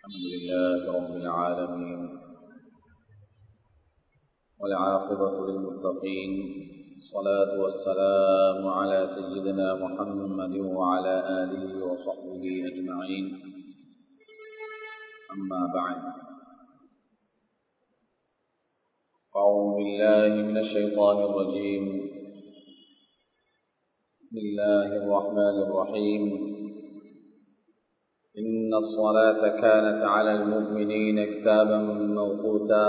الحمد لله رب العالمين والعاقبة للمتقين الصلاة والسلام على سيدنا محمد وعلى آله وصحبه أجمعين أما بعد أعوذ بالله من الشيطان الرجيم بسم الله الرحمن الرحيم إن الصلاة كانت على المؤمنين كتابا موقوتا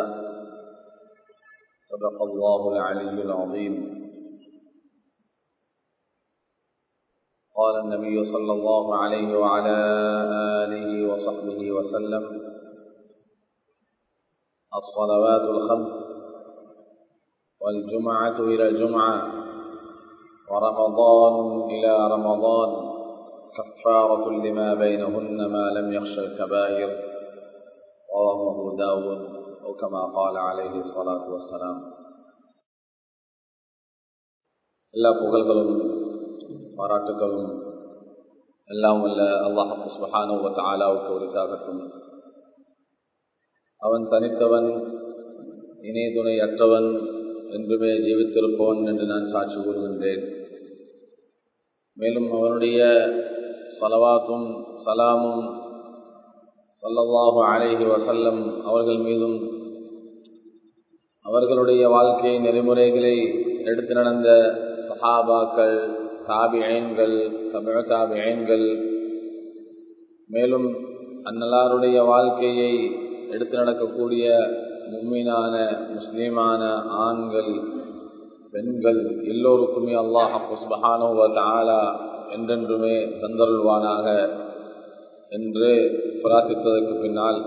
صدق الله العلي العظيم قال النبي صلى الله عليه وعلى آله وصحبه وسلم الصلوات الخمس والجمعة إلى الجمعة ورمضان إلى رمضان كفارة لما بينهن ما لم يخش الكبائر رواه أبو داود أو كما قال عليه الصلاة والسلام எல்லா புகழ்களும் பாராட்டுகளும் எல்லாம் வல்ல அல்லாஹு சுபஹானுவ தாலாவுக்கு உரித்தாகட்டும் அவன் தனித்தவன் இணை துணை அற்றவன் என்றுமே ஜீவித்திருப்பவன் என்று நான் சாட்சி கூறுகின்றேன் மேலும் அவனுடைய சலவாத்தும் சலாமும் சல்லல்லாஹு அலைஹி வசல்லம் அவர்கள் மீதும் அவர்களுடைய வாழ்க்கை நெறிமுறைகளை எடுத்து நடந்த சஹாபாக்கள் தாபியன்கள் தமிழ் தாபியன்கள் மேலும் அந்நலாருடைய வாழ்க்கையை எடுத்து நடக்கக்கூடிய மும்மினான முஸ்லீமான ஆண்கள் பெண்கள் எல்லோருக்குமே அல்லாஹ் சுபஹானோ தாலா என்றென்றுமே தந்தருள்வானாக என்று பிரார்த்தித்ததற்கு பின்னால்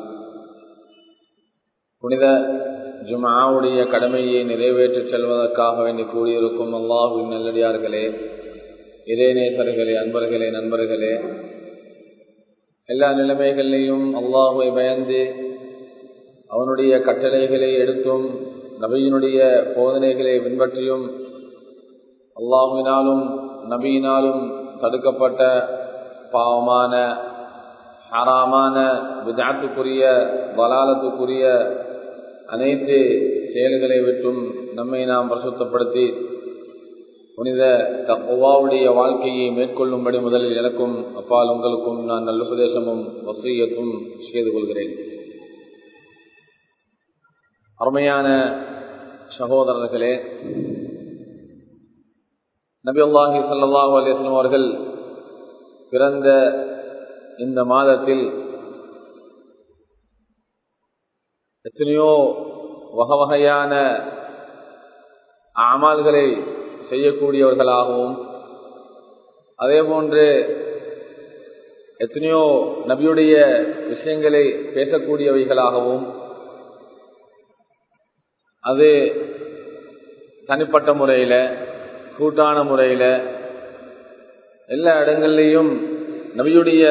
புனித ஜுமாவுடைய கடமையை நிறைவேற்றிச் செல்வதற்காக வேண்டி கூடியிருக்கும் அல்லாஹுவின் நல்லடியார்களே இறைநேசர்களே அன்பர்களே நண்பர்களே எல்லா நிலைமைகளிலையும் அல்லாஹுவை பயந்து அவனுடைய கட்டளைகளை எடுத்தும் நபியினுடைய போதனைகளை பின்பற்றியும் அல்லாஹுவினாலும் நபியினாலும் தடுக்கப்பட்ட பாவமான ஹராமான விதாத்துக்குரிய வலாலத்துக்குரிய அனைத்து செயல்களை விட்டும் நம்மை நாம் பிரசுத்தப்படுத்தி புனித தப்புவாவுடைய வாழ்க்கையை மேற்கொள்ளும்படி முதலில் எனக்கும் அப்பால் உங்களுக்கும் நான் நல்லுபதேசமும் வசீயத்தும் செய்து கொள்கிறேன் அருமையான சகோதரர்களே நபி அல்லாஹி சல்லாஹூ அலிஸ்லாம் அவர்கள் பிறந்த இந்த மாதத்தில் எத்தனையோ வகை வகையான அமால்களை செய்யக்கூடியவர்களாகவும் அதே போன்று எத்தனையோ நபியுடைய விஷயங்களை பேசக்கூடியவைகளாகவும் அது தனிப்பட்ட முறையில் கூட்டான முறையில் எல்லா இடங்கள்லையும் நபியுடைய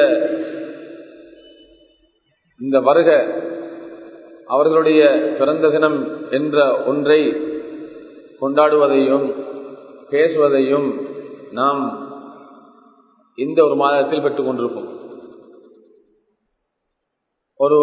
இந்த வருக அவர்களுடைய பிறந்த தினம் என்ற ஒன்றை கொண்டாடுவதையும் பேசுவதையும் நாம் இந்த ஒரு மாதத்தில் பெற்றுக் கொண்டிருப்போம் ஒரு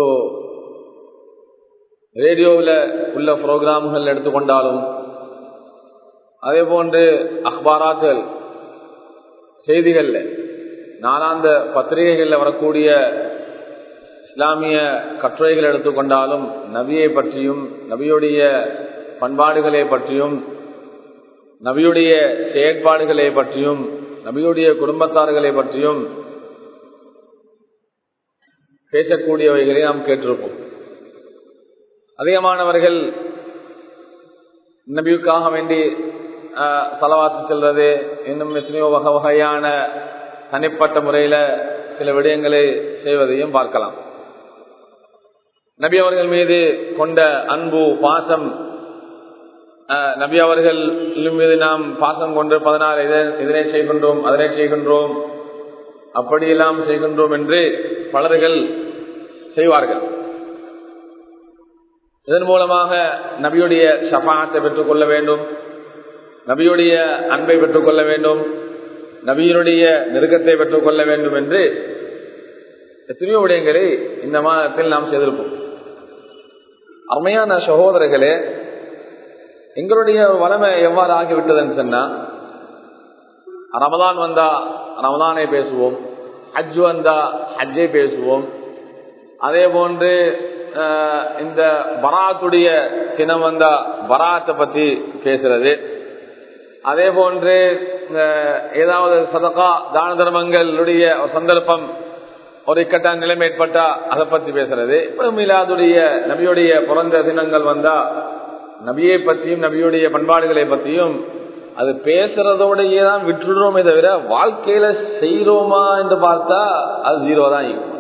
ரேடியோவில் உள்ள புரோகிராம்கள் எடுத்துக்கொண்டாலும் அதே போன்று அக்பாராக்கள் செய்திகளில் நாளாந்த பத்திரிகைகளில் வரக்கூடிய இஸ்லாமிய கட்டுரைகள் எடுத்துக்கொண்டாலும் நபியை பற்றியும் நபியுடைய பண்பாடுகளை பற்றியும் நபியுடைய செயற்பாடுகளை பற்றியும் நபியுடைய குடும்பத்தார்களை பற்றியும் பேசக்கூடியவைகளை நாம் கேட்டிருப்போம் அதிகமானவர்கள் நபியுக்காக வேண்டி செலவாத்து செல்வது இன்னும் எத்தனையோ வகை வகையான தனிப்பட்ட முறையில் சில விடயங்களை செய்வதையும் பார்க்கலாம் நபி அவர்கள் மீது கொண்ட அன்பு பாசம் நபி அவர்கள் மீது நாம் பாசம் கொண்டு பதினாறு இதனை செய்கின்றோம் அதனை செய்கின்றோம் அப்படியெல்லாம் செய்கின்றோம் என்று பலர்கள் செய்வார்கள் இதன் மூலமாக நபியுடைய ஷபாத்தை பெற்றுக் கொள்ள வேண்டும் நபியுடைய அன்பை பெற்றுக் கொள்ள வேண்டும் நபியினுடைய நெருக்கத்தை பெற்றுக் கொள்ள வேண்டும் என்று எத்தனையோ விடயங்களை இந்த மாதத்தில் நாம் செய்திருப்போம் அருமையான சகோதரர்களே எங்களுடைய ஒரு வளமை எவ்வாறு ஆகிவிட்டதுன்னு சொன்னா ரமதான் வந்தா ரமதானை பேசுவோம் ஹஜ் வந்தா ஹஜ்ஜை பேசுவோம் அதே போன்று இந்த பராத்துடைய தினம் வந்தா பராத்தை பத்தி பேசுறது அதே போன்று ஏதாவது சதகா தான தர்மங்களுடைய சந்தர்ப்பம் ஒரு இக்கட்டான நிலைமை ஏற்பட்டா அதை பத்தி பேசுறது இப்ப மிலாதுடைய நபியுடைய பிறந்த தினங்கள் வந்தா நபியை பத்தியும் நபியுடைய பண்பாடுகளை பத்தியும் அது பேசுறதோடையே தான் விட்டுடுறோமே தவிர வாழ்க்கையில செய்யறோமா என்று பார்த்தா அது ஜீரோ தான் இருக்கும்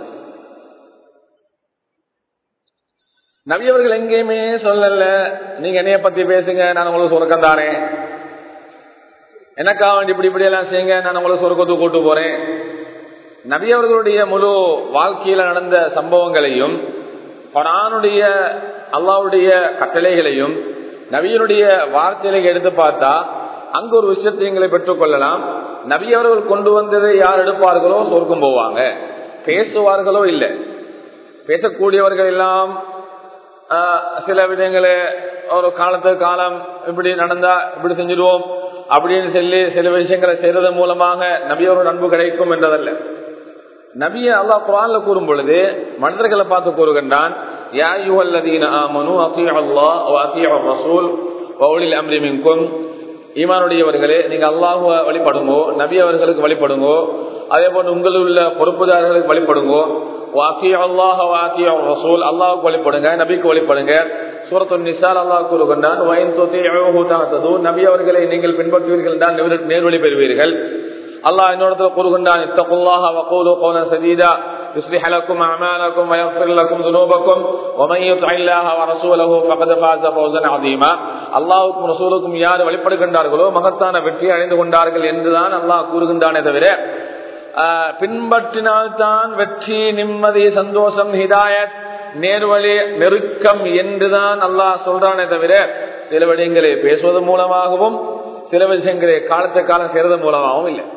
நபியவர்கள் எங்கேயுமே சொல்லல நீங்க என்னைய பத்தி பேசுங்க நான் உங்களுக்கு சொர்க்கம் தானே எனக்கா வேண்டி இப்படி இப்படி எல்லாம் செய்யுங்க நான் உங்களுக்கு சொர்க்கத்துக்கு கூட்டு போறேன் நபியவர்களுடைய முழு வாழ்க்கையில நடந்த சம்பவங்களையும் குரானுடைய அல்லாவுடைய கட்டளைகளையும் நபியனுடைய வார்த்தைகளை எடுத்து பார்த்தா அங்க ஒரு விஷயத்தை எங்களை பெற்றுக் கொள்ளலாம் நபியவர்கள் கொண்டு வந்ததை யார் எடுப்பார்களோ சொர்க்கம் போவாங்க பேசுவார்களோ இல்லை பேசக்கூடியவர்கள் எல்லாம் சில விதங்களை ஒரு காலத்துக்கு காலம் இப்படி நடந்தா இப்படி செஞ்சிடுவோம் அப்படின்னு சொல்லி சில விஷயங்களை செய்யறது மூலமாக நபியோட அன்பு கிடைக்கும் என்றதல்ல நபிய அல்லாஹ் குரான்ல கூறும் பொழுது மனிதர்களை பார்த்து கூறுகின்றான் ஈமானுடையவர்களே நீங்க அல்லாஹுவ வழிபடுங்கோ நபி அவர்களுக்கு வழிபடுங்கோ அதே போன்று உங்களில் உள்ள பொறுப்புதாரர்களுக்கு வழிபடுங்கோ வாக்கி அல்லாஹ் வாக்கி ரசூல் அல்லாஹுக்கு வழிபடுங்க நபிக்கு வழிபடுங்க சூரத்து நிசால் அல்லாஹ் கூறுகின்றான் நபி அவர்களை நீங்கள் பின்பற்றுவீர்கள் என்றால் நேர்வழி பெறுவீர்கள் அல்லாஹ் இன்னொருத்தர் கூறுகின்றான் இத்தகுல்லாஹ வகூலு கௌலன் சதீதா يصلح لكم أعمالكم ويغفر لكم ذنوبكم ومن يطع الله ورسوله فقد فاز فوزا عظيما அல்லாஹுக்கும் ரசூலுக்கும் யார் வழிபடுகின்றார்களோ மகத்தான வெற்றி அடைந்து கொண்டார்கள் என்றுதான் அல்லாஹ் கூறுகின்றானே தவிர பின்பற்றினால்தான் வெற்றி நிம்மதி சந்தோஷம் ஹிதாயத் நேர்வழி நெருக்கம் என்றுதான் அல்லாஹ் சொல்றானே தவிர சில விடயங்களை பேசுவதன் மூலமாகவும் சில விஷயங்களை காலத்தை காலம் செய்வது மூலமாகவும் இல்லை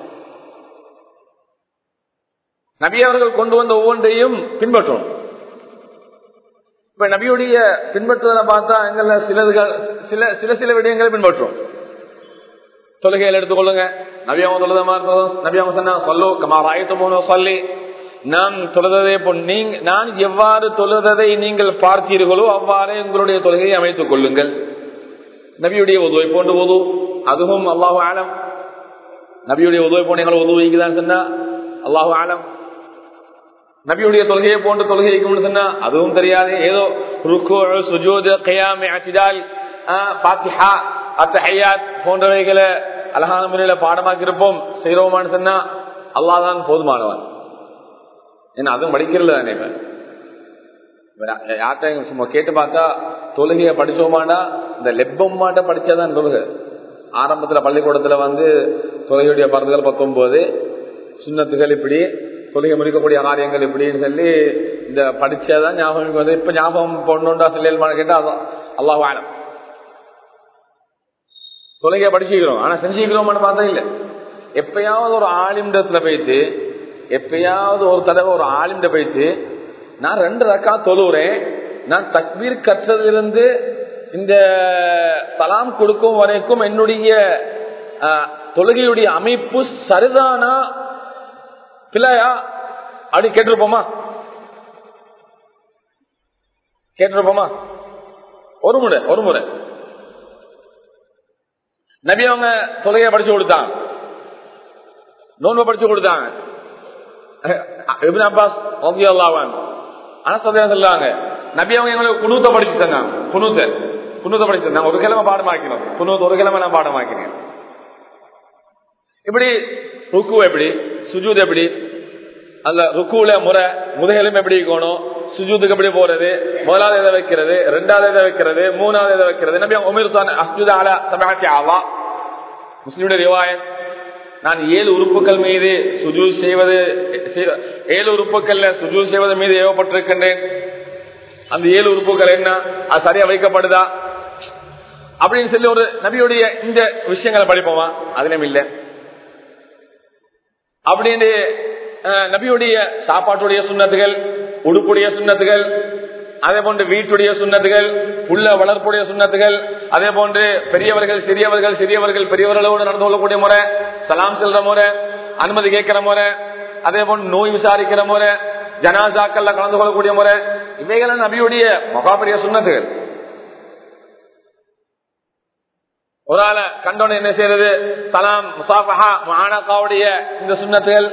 நபி அவர்கள் கொண்டு வந்த ஒவ்வொன்றையும் பின்பற்றணும் இப்ப நபியுடைய பின்பற்றுவதை பார்த்தா எங்கள சிலர்கள் சில சில சில விடயங்களை பின்பற்றும் தொழுகையில் எடுத்துக்கொள்ளுங்க நபி அவங்க தொழுதமா இருக்கணும் நபி அவங்க சொன்னா சொல்லு கமாராயத்தமோனோ சொல்லி நான் தொழுததை நீங்க நான் எவ்வாறு தொழுததை நீங்கள் பார்த்தீர்களோ அவ்வாறே உங்களுடைய தொழுகையை அமைத்துக் கொள்ளுங்கள் நபியுடைய உதவி போன்று உது அதுவும் அல்லாஹு ஆலம் நபியுடைய உதவி போன எங்களை உதவிக்குதான் சொன்னா அல்லாஹு ஆலம் நபியுடைய தொழுகையை போன்ற தொழுகை சொன்னா அதுவும் தெரியாது ஏதோ ருக்கு சுஜூத் கயாமி அசிதால் பாத்திஹா அத்தஹையாத் போன்றவைகளை அழகான முறையில பாடமாக்கி இருப்போம் செய்யறோமான்னு சொன்னா அல்லாதான் போதுமானவன் ஏன்னா அதுவும் படிக்கிறது தானே யார்கிட்ட சும்மா கேட்டு பார்த்தா தொழுகையை படிச்சோமாண்டா இந்த லெப்பம்மாட்ட படிச்சாதான் தொழுகை ஆரம்பத்துல பள்ளிக்கூடத்துல வந்து தொழுகையுடைய பருந்துகள் பத்தொன்பது சுண்ணத்துகள் இப்படி தொழுகை முடிக்கக்கூடிய காரியங்கள் இப்படின்னு சொல்லி இந்த படிச்சாதான் ஞாபகம் வந்து இப்ப ஞாபகம் பொண்ணுண்டா சொல்லியல்மான கேட்டா அல்லாஹ் ஆனம் தொழுகையை படிச்சுக்கிறோம் ஆனா செஞ்சுக்கிறோம்னு பார்த்தா இல்ல எப்பயாவது ஒரு ஆலிம்டத்துல போயிட்டு எப்பயாவது ஒரு தடவை ஒரு ஆலிம்ட போயிட்டு நான் ரெண்டு ரக்கா தொழுறேன் நான் தக்பீர் கற்றதிலிருந்து இந்த சலாம் கொடுக்கும் வரைக்கும் என்னுடைய தொழுகையுடைய அமைப்பு சரிதானா பிள்ளையா அப்படி கேட்டிருப்போமா கேட்டிருப்போமா ஒரு முறை ஒரு முறை நபி அவங்க தொகையை படிச்சு கொடுத்தாங்க நோன்பு படிச்சு கொடுத்தாங்க அப்பாஸ் அனசதையா சொல்லாங்க நபி அவங்க எங்களுக்கு குணூத்த படிச்சு தந்தாங்க குணூத்த குணூத்த படிச்சு தந்தாங்க ஒரு கிழமை பாடமாக்கிறோம் குணூத்த ஒரு கிழமை நான் பாடமாக்கிறேன் இப்படி ருக்கு எப்படி சுஜூத் எப்படி அந்த ருக்குல முறை முதுகெலும் எப்படி இருக்கணும் சுஜூத்துக்கு எப்படி போறது முதலாவது எதை வைக்கிறது ரெண்டாவது எதை வைக்கிறது மூணாவது எதை வைக்கிறது நபி உமர் அஸ்ஜுத் அலா சபாத்தி ஆவா முஸ்லிமுடைய ரிவாயத் நான் ஏழு உறுப்புகள் மீது சுஜூ செய்வது ஏழு உறுப்புகள்ல சுஜூ செய்வது மீது ஏவப்பட்டிருக்கின்றேன் அந்த ஏழு உறுப்புகள் என்ன அது சரியா வைக்கப்படுதா அப்படின்னு சொல்லி ஒரு நபியுடைய இந்த விஷயங்களை படிப்போமா அதுலயும் இல்லை அப்படின்னு அஹ், நபியுடைய சாப்பாட்டுடைய சுண்ணத்துகள் உடுப்புடைய சுண்ணத்துகள் அதே போன்று வீட்டுடைய சுண்ணத்துகள் புள்ள வளர்ப்புடைய சுண்ணத்துகள் அதே போன்று பெரியவர்கள் சிறியவர்கள் சிறியவர்கள் பெரியவர்களோடு நடந்து கொள்ளக்கூடிய முறை சலாம் செல்ற முறை அனுமதி கேட்கிற முறை அதே போன்று நோய் விசாரிக்கிற முறை ஜனாசாக்கள்ல கலந்து கொள்ளக்கூடிய முறை இவைகள் நபியுடைய மகாபெரிய சுண்ணத்துகள் ஒரு ஆளை கண்டோன்னு என்ன செய்யறது சலாம் முசாஃபஹா மானகாவுடைய இந்த சுண்ணத்துகள்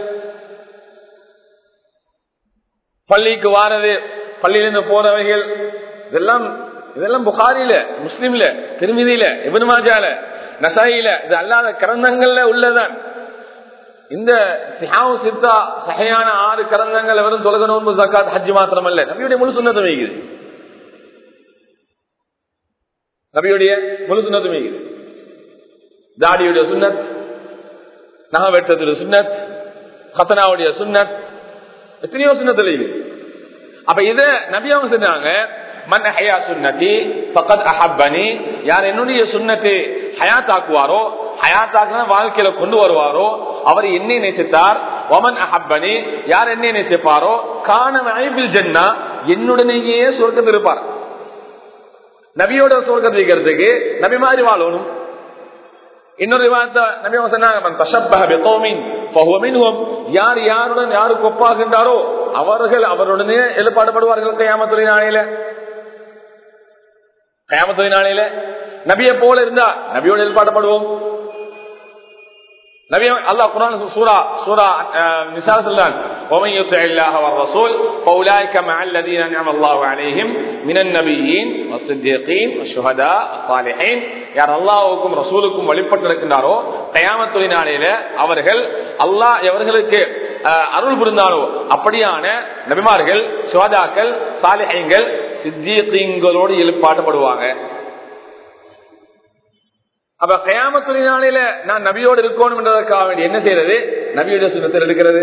பள்ளிக்கு வாரது பள்ளியிலிருந்து போறவைகள் இதெல்லாம் இதெல்லாம் புகாரில முஸ்லீம்ல திருமதியில இவனுமாஜால நசாயில இது அல்லாத கிரந்தங்கள்ல உள்ளதான் இந்த சிஹாவு சித்தா சகையான ஆறு கரந்தங்கள் வெறும் தொலக நோன்பு ஜக்காத் ஹஜ் மாத்திரம் அல்ல நபியுடைய முழு சுண்ணத்தை வைக்குது நபியுடைய முழு சுண்ணத்தை வைக்குது தாடியுடைய சுண்ணத் நக வெட்டத்துடைய சுண்ணத் கத்தனாவுடைய சுண்ணத் எத்தனையோ சுண்ணத்தில் இருக்குது அப்ப இத நபி அவங்க சொன்னாங்க மன் ஹயா சுன்னதி பக்கத் அஹப்பனி யார் என்னுடைய சுண்ணத்தை ஹயாத்தாக்குவாரோ ஹயாத்தாக்குன வாழ்க்கையில கொண்டு வருவாரோ அவர் என்னை நேசித்தார் ஒமன் அஹப்பனி யார் என்னை நேசிப்பாரோ காண ஐபில் ஜன்னா என்னுடனேயே சொர்க்கத்தில் இருப்பார் நபியோட சொர்க்கத்தில் இருக்கிறதுக்கு நபி மாதிரி வாழணும் இன்னொரு விவாதத்தை நபி அவங்க சொன்னாங்க "மன் தஷப்பஹ பிகௌமின் ஃபஹுவ மின்ஹும்." யார் யாருடன் யாருக்கு ஒப்பாகின்றாரோ அவர்கள் அவருடனே எழுப்பாடுபடுவார்கள் கயாமத்துறை நாளையில கயாமத்துறை நாளையில நபியை போல இருந்தா நபியோடு எழுப்பாடப்படுவோம் நபி அல்லாஹ் குர்ஆன் சூரா சூரா நிசா சொல்றான் ومن يطع الله والرسول فاولئك مع الذين انعم الله عليهم من النبيين والصديقين والشهداء والصالحين யார் அல்லாஹ்வுக்கும் ரசூலுக்கும் வழிபட்டிருக்கின்றாரோ கயாமத்துடைய நாளையில அவர்கள் அல்லாஹ் எவர்களுக்கு அஹ், அருள் புரிந்தானோ அப்படியான நபிமார்கள் சுஹதாக்கள் சாலிஹீன்கள் சித்தியங்களோடு எழுப்பாட்டப்படுவாங்க அப்ப கயாமத்துறை நாளையில நான் நபியோடு இருக்கணும் என்றதற்காக வேண்டி என்ன செய்யறது நபியுடைய சுண்ணத்தில் எடுக்கிறது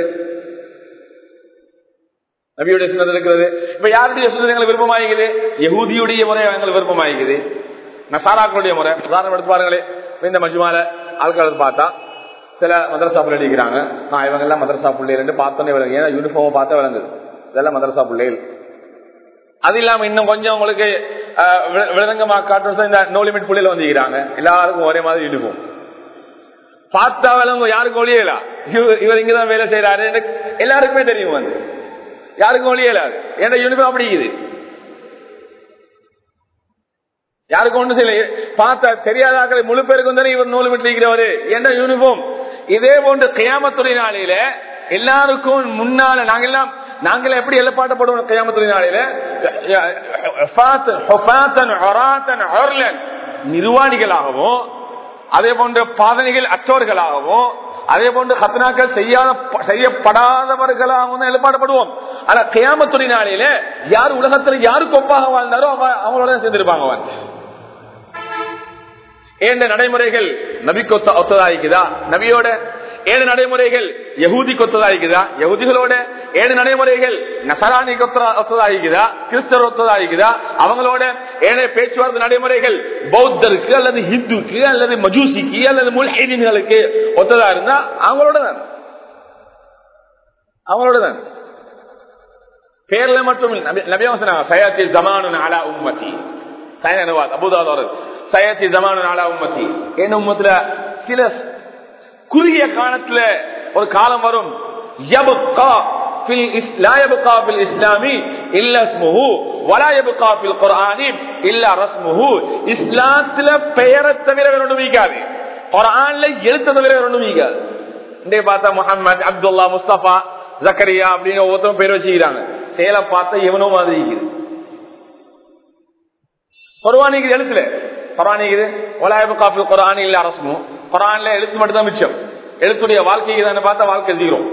நபியுடைய சுண்ணத்தில் இருக்கிறது இப்ப யாருடைய சுண்ணத்தில் எங்களுக்கு விருப்பமாயிருக்குது யகூதியுடைய முறை எங்களுக்கு விருப்பமாயிருக்குது நசாராக்களுடைய முறை உதாரணம் எடுத்து பாருங்களே இப்ப இந்த மஜ்மால ஆட்கள் பார்த்தா சில மதரசா பிள்ளை அடிக்கிறாங்க நான் இவங்க எல்லாம் மதரசா பிள்ளைகள் பார்த்தோன்னே விளங்கு ஏன்னா யூனிஃபார்ம் பார்த்தா விளங்குது இதெல்லாம் மதரசா பிள்ளைகள் அது இல்லாம இன்னும் கொஞ்சம் உங்களுக்கு அஹ், வி- விளங்கமா காட்டுறது இந்த நோ லிமிட் புள்ளியில வந்துக்கிறாங்க எல்லாருக்கும் ஒரே மாதிரி இருக்கும் பார்த்தா விளங்கும் யாருக்கும் ஒளியல இவர் இங்கதான் வேலை செய்யறாரு எல்லாருக்குமே தெரியும் வந்து யாருக்கும் ஒளியலாது ஏன்னா யூனிஃபார்ம் அப்படி இருக்குது யாருக்கும் ஒண்ணு செய்யல பார்த்தா தெரியாதாக்கள் முழு பேருக்கும் தானே இவர் நூல் விட்டு இருக்கிறவரு என்ன யூனிஃபார்ம் இதே போன்று கியாமத்துறை நாளையில எல்லாருக்கும் முன்னால நாங்க எல்லாம் நாங்களே எப்படி எழுப்பாட்டப்படுவோம் கியாமத்துறை நாளையில நிர்வாணிகளாகவும் அதே போன்ற பாதனைகள் அற்றவர்களாகவும் அதே போன்று ஹத்னாக்கள் செய்யாத செய்யப்படாதவர்களாகவும் தான் எழுப்பாடப்படுவோம் ஆனா கியாமத்துறை நாளையில யார் உலகத்துல யாருக்கு ஒப்பாக வாழ்ந்தாரோ அவ- அவங்களோட சேர்ந்திருப்பாங்க வந்து ஏண்ட நடைமுறைகள் நபிக்கு ஒத்த ஒத்ததாயிக்குதா நபியோட ஏழு நடைமுறைகள் யகூதி கொத்ததாயிக்குதா யகுதிகளோட ஏழு நடைமுறைகள் நசராணி ஒத்ததாயிக்குதா கிறிஸ்தர் ஒத்ததாயிக்குதா அவங்களோட ஏழு பேச்சுவார்த்தை நடைமுறைகள் பௌத்தருக்கு அல்லது ஹிந்துக்கு அல்லது மஜூசிக்கு அல்லது முல்ஹீன்களுக்கு ஒத்ததா இருந்தா அவங்களோட தான் அவங்களோட தான் பேர்ல மட்டும் இல்ல. நபி- நபியாவும் சொன்னாங்க சயாத்தி ஜமானு அலா உம்மதி சயனவாத் அபுதாதர் சயாத்தி ஜமானு அலா உம்மதி என்ன உம்மத்துல சில குறுகிய காலத்துல ஒரு காலம் வரும் யபுகா ஃபில் இஸ்- லா யபுகா ஃபில் இஸ்லாமி இல்ல இஸ்முஹு வலா யபுகா ஃபில் குர்ஆனி இல்ல ரஸ்முஹு இஸ்லாத்துல பெயரை தவிர வேற ஒன்றும் வைக்காது குர்ஆன்ல எழுத்த தவிர வேற ஒன்றும் வைக்காது இன்றைய பார்த்தா முகமது அப்துல்லா முஸ்தபா ஜக்கரியா அப்படின்னு ஒவ்வொருத்தரும் பேர் வச்சுக்கிறாங்க செயலை பார்த்தா எவனோ மாதிரி இருக்குது குர்வானிக்குது எழுத்துல குரானிக்குது ஒலாயபு காஃபி குரான் இல்ல அரசும் குரான்ல எழுத்து மட்டும் தான் மிச்சம் எழுத்துடைய வாழ்க்கைக்கு தானே பார்த்தா வாழ்க்கை எழுதிக்கிறோம்